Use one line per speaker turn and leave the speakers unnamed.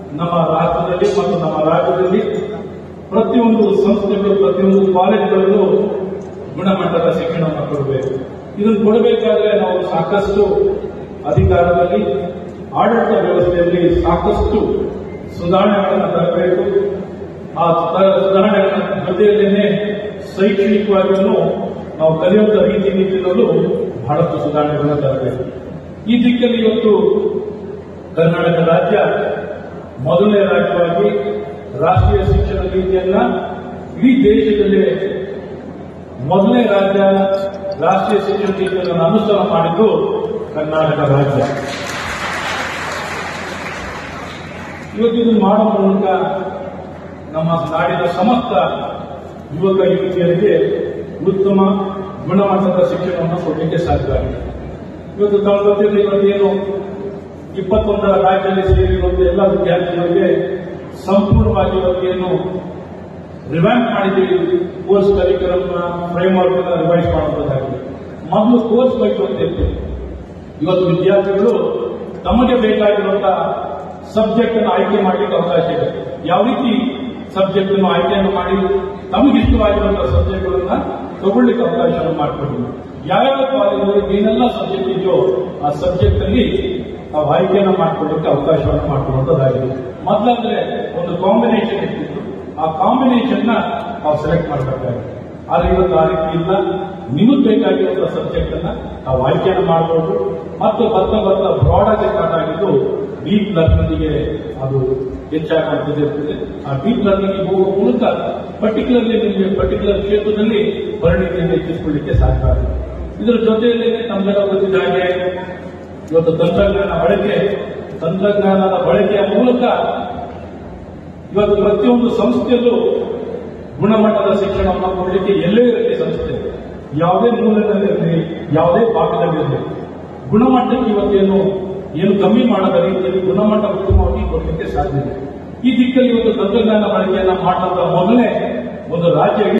ನಮ್ಮ ರಾಷ್ಟ್ರದಲ್ಲಿ ಮತ್ತು ನಮ್ಮ ರಾಜ್ಯದಲ್ಲಿ ಪ್ರತಿಯೊಂದು ಸಂಸ್ಥೆಗಳು ಪ್ರತಿಯೊಂದು ಕಾಲೇಜುಗಳಲ್ಲೂ ಗುಣಮಟ್ಟದ ಶಿಕ್ಷಣವನ್ನು ಕೊಡಬೇಕು ಇದನ್ನು ಕೊಡಬೇಕಾದ್ರೆ ನಾವು ಸಾಕಷ್ಟು ಅಧಿಕಾರದಲ್ಲಿ ಆಡಳಿತ ವ್ಯವಸ್ಥೆಯಲ್ಲಿ ಸಾಕಷ್ಟು ಸುಧಾರಣೆಗಳನ್ನು ತರಬೇಕು ಆ ಸುಧಾ- ಸುಧಾರಣೆಗಳ ಜೊತೆಯಲ್ಲೇನೆ ಶೈಕ್ಷಣಿಕವಾಗಿಯೂ ನಾವು ಕಲಿಯುವಂತ ರೀತಿ ನೀತಿಗಳಲ್ಲೂ ಬಹಳಷ್ಟು ಸುಧಾರಣೆಗಳನ್ನು ತರಬೇಕು ಈ ದಿಕ್ಕಲ್ಲಿ ಇವತ್ತು ಕರ್ನಾಟಕ ರಾಜ್ಯ ಮೊದಲನೇ ರಾಜ್ಯವಾಗಿ ರಾಷ್ಟ್ರೀಯ ಶಿಕ್ಷಣ ನೀತಿಯನ್ನ ಇಡೀ ದೇಶದಲ್ಲೇ ಮೊದಲನೇ ರಾಜ್ಯ ರಾಷ್ಟ್ರೀಯ ಶಿಕ್ಷಣ ನೀತಿಯನ್ನು ಅನುಷ್ಠಾನ ಮಾಡಿದ್ದು ಕರ್ನಾಟಕ ರಾಜ್ಯ ಇವತ್ತು ಇದನ್ನು ಮಾಡುವ ಮೂಲಕ ನಮ್ಮ ನಾಡಿನ ಸಮಸ್ತ ಯುವಕ ಯುವತಿಯರಿಗೆ ಉತ್ತಮ ಗುಣಮಟ್ಟದ ಶಿಕ್ಷಣವನ್ನು ಕೊಡಲಿಕ್ಕೆ ಸಾಧ್ಯ ಆಗಿದೆ ಇವತ್ತು ತಾವು ಗೊತ್ತಿರಲಿ ಇವತ್ತೇನು ಇಪ್ಪತ್ತೊಂದರ ರಾಜ್ಯದಲ್ಲಿ ಸೇರಿರುವಂತ ಎಲ್ಲ ವಿದ್ಯಾರ್ಥಿಗಳಿಗೆ ಸಂಪೂರ್ಣವಾಗಿ ಇವತ್ತೇನು ರಿವ್ಯಾಂಪ್ ಮಾಡಿದ್ದೀವಿ ಕೋರ್ಸ್ ಕರಿಕ್ಯುಲಮ್ ಫ್ರೇಮ್ ವರ್ಕ್ ಅನ್ನ ರಿವೈಸ್ ಮಾಡುವುದಾಗಿದೆ ಮೊದಲು ಕೋರ್ಸ್ ವೈಸ್ ಅಂತ ಇತ್ತು ಇವತ್ತು ವಿದ್ಯಾರ್ಥಿಗಳು ತಮಗೆ ಬೇಕಾಗಿರುವಂತಹ ಸಬ್ಜೆಕ್ಟ್ ಅನ್ನು ಆಯ್ಕೆ ಮಾಡಲಿಕ್ಕೆ ಅವಕಾಶ ಇದೆ ಯಾವ ರೀತಿ ಸಬ್ಜೆಕ್ಟ್ ಅನ್ನು ಆಯ್ಕೆಯನ್ನು ಮಾಡಿ ತಮಗೆ ಇಷ್ಟವಾಗಿರುವಂತಹ ಸಬ್ಜೆಕ್ಟ್ಗಳನ್ನ ತಗೊಳ್ಳಿಕ್ಕೆ ಅವಕಾಶವನ್ನು ಮಾಡಿಕೊಟ್ಟಿದ್ದೀವಿ ಯಾವ್ಯಾವ ಕಾಲೇಜುಗಳಿಗೆ ಏನೆಲ್ಲ ಸಬ್ಜೆಕ್ಟ್ ಇದೆಯೋ ಆ ಸಬ್ಜೆಕ್ಟ್ ಅಲ್ಲಿ ನಾವು ಆಯ್ಕೆಯನ್ನು ಮಾಡಿಕೊಳ್ಳಿಕ್ಕೆ ಅವಕಾಶವನ್ನು ಮಾಡಿಕೊಳ್ಳುವಂತದ್ದಾಗಿದೆ ಮೊದಲಾದ್ರೆ ಒಂದು ಕಾಂಬಿನೇಷನ್ ಇರ್ತಿತ್ತು ಆ ಕಾಂಬಿನೇಷನ್ ನ ನಾವು ಸೆಲೆಕ್ಟ್ ಮಾಡಬೇಕಾಗಿದೆ ಆದ್ರೆ ಇವತ್ತು ಆ ರೀತಿ ಇಲ್ಲ ನಿಮಗೆ ಬೇಕಾಗಿರುವಂತಹ ಸಬ್ಜೆಕ್ಟ್ ಅನ್ನ ನಾವು ಆಯ್ಕೆಯನ್ನು ಮಾಡಬಹುದು ಮತ್ತು ಬರ್ತಾ ಬರ್ತಾ ಬ್ರಾಡ್ ಆಗಿ ಸ್ಟಾರ್ಟ್ ಆಗಿದ್ದು ಡೀಪ್ ಲರ್ನಿಂಗ್ಗೆ ಅದು ಹೆಚ್ಚಾಗಿ ಇರ್ತದೆ ಆ ಡೀಪ್ ಲರ್ನಿಂಗ್ ಹೋಗುವ ಮೂಲಕ ಪರ್ಟಿಕ್ಯುಲರ್ಲಿ ನಿಮಗೆ ಪರ್ಟಿಕ್ಯುಲರ್ ಕ್ಷೇತ್ರದಲ್ಲಿ ಪರಿಣಿತಿಯನ್ನು ಹೆಚ್ಚಿಸಿಕೊಳ್ಳಿಕ್ಕೆ ಸಾಧ್ಯ ಆಗುತ್ತೆ ಇದರ ಜೊತೆಯಲ್ಲಿ ನಮ್ಗೆಲ್ಲ ಗೊತ್ತಿದ್ದ ಹಾಗೆ ಇವತ್ತು ತಂತ್ರಜ್ಞಾನ ಬಳಕೆ ತಂತ್ರಜ್ಞಾನದ ಬಳಕೆಯ ಮೂಲಕ ಇವತ್ತು ಪ್ರತಿಯೊಂದು ಸಂಸ್ಥೆಯಲ್ಲೂ ಗುಣಮಟ್ಟದ ಶಿಕ್ಷಣವನ್ನು ಕೊಡಲಿಕ್ಕೆ ಎಲ್ಲೇ ಇರಲಿ ಸಂಸ್ಥೆ ಯಾವುದೇ ಮೂಲದಲ್ಲಿರಲಿ ಯಾವುದೇ ಭಾಗದಲ್ಲಿರಲಿ ಗುಣಮಟ್ಟಕ್ಕೆ ಇವತ್ತೇನು ಏನು ಕಮ್ಮಿ ಮಾಡದ ರೀತಿಯಲ್ಲಿ ಗುಣಮಟ್ಟ ಉತ್ತಮವಾಗಿ ಕೊಡಲಿಕ್ಕೆ ಸಾಧ್ಯ ಇದೆ ಈ ದಿಕ್ಕಲ್ಲಿ ಇವತ್ತು ತಂತ್ರಜ್ಞಾನ ಬಳಕೆಯನ್ನ ಮಾಡುವಂತ ಮೊದಲನೇ ಒಂದು ರಾಜ್ಯ